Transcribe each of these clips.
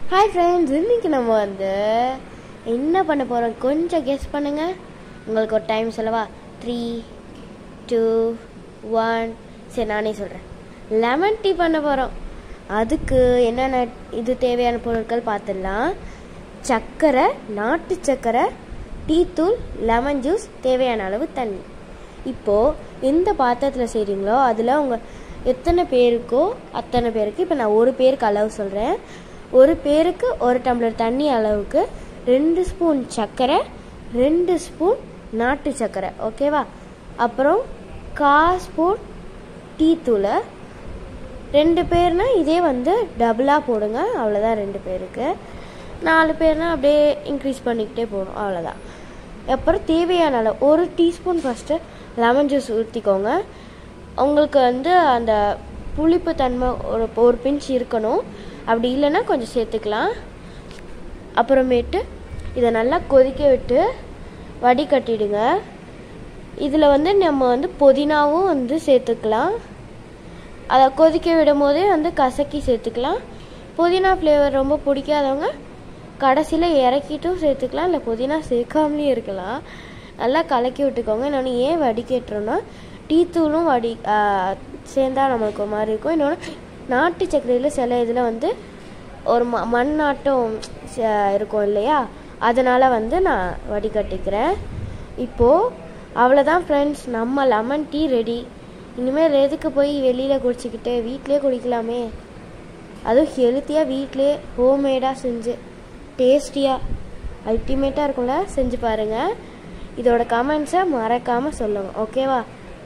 hi friends இன்னைக்கு நம்ம வந்து என்ன பண்ண போகிறோம் கொஞ்சம் கெஸ் பண்ணுங்க உங்களுக்கு ஒரு டைம் சொல்லவா த்ரீ டூ ஒன் சரி நானே சொல்கிறேன் லெமன் டீ பண்ண போகிறோம் அதுக்கு என்னென்ன இது தேவையான பொருட்கள் பார்த்துடலாம் சர்க்கரை நாட்டு சர்க்கரை டீத்தூள் லெமன் ஜூஸ் தேவையான அளவு தண்ணி இப்போது எந்த பாத்திரத்தில் செய்கிறீங்களோ அதில் உங்கள் எத்தனை பேருக்கோ அத்தனை பேருக்கு இப்போ நான் ஒரு பேருக்கு அளவு சொல்கிறேன் ஒரு பேருக்கு ஒரு டம்ளர் தண்ணி அளவுக்கு ரெண்டு ஸ்பூன் சர்க்கரை ரெண்டு ஸ்பூன் நாட்டு சர்க்கரை ஓகேவா அப்புறம் கா ஸ்பூன் டீ தூளை ரெண்டு பேர்னா இதே வந்து டபுளாக போடுங்க அவ்வளோதான் ரெண்டு பேருக்கு நாலு பேர்னா அப்படியே இன்க்ரீஸ் பண்ணிக்கிட்டே போகணும் அவ்வளோதான் அப்புறம் தேவையான அளவு ஒரு டீஸ்பூன் ஃபஸ்ட்டு லெமன் ஜூஸ் ஊற்றிக்கோங்க உங்களுக்கு வந்து அந்த புளிப்பு தன்மை ஒரு ஒரு பிஞ்ச் இருக்கணும் அப்படி இல்லைன்னா கொஞ்சம் சேர்த்துக்கலாம் அப்புறமேட்டு இதை நல்லா கொதிக்க விட்டு வடிகட்டிடுங்க இதில் வந்து நம்ம வந்து புதினாவும் வந்து சேர்த்துக்கலாம் அதை கொதிக்க விடும் போதே வந்து கசக்கி சேர்த்துக்கலாம் புதினா ஃப்ளேவர் ரொம்ப பிடிக்காதவங்க கடைசியில் இறக்கிட்டும் சேர்த்துக்கலாம் இல்லை புதினா சேர்க்காமலேயும் இருக்கலாம் நல்லா கலக்கி விட்டுக்கோங்க இன்னொன்று ஏன் வடிகட்டுறோன்னா டீ தூளும் வடி சேர்ந்தா நம்மளுக்கு ஒரு மாதிரி இருக்கும் இன்னொன்று நாட்டு சர்க்கரையில் சில இதில் வந்து ஒரு ம மண் நாட்டம் இருக்கும் இல்லையா அதனால் வந்து நான் வடிகட்டிக்கிறேன் இப்போது அவ்வளோதான் ஃப்ரெண்ட்ஸ் நம்ம லெமன் டீ ரெடி இனிமேல் எதுக்கு போய் வெளியில் குடிச்சிக்கிட்டு வீட்லேயே குடிக்கலாமே அதுவும் ஹெல்த்தியாக வீட்லேயே ஹோம்மேடாக செஞ்சு டேஸ்டியாக அல்டிமேட்டாக இருக்கும்ல செஞ்சு பாருங்கள் இதோட கமெண்ட்ஸை மறக்காமல் சொல்லுங்கள் ஓகேவா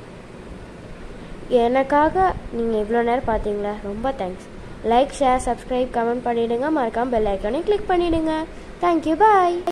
எனக்காக நீங்கள் இவ்வளோ நேரம் பார்த்தீங்களா ரொம்ப thanks like share subscribe comment பண்ணிவிடுங்க மறக்காமல் பெல் ஐக்கானே கிளிக் பண்ணிவிடுங்க தேங்க்யூ பாய்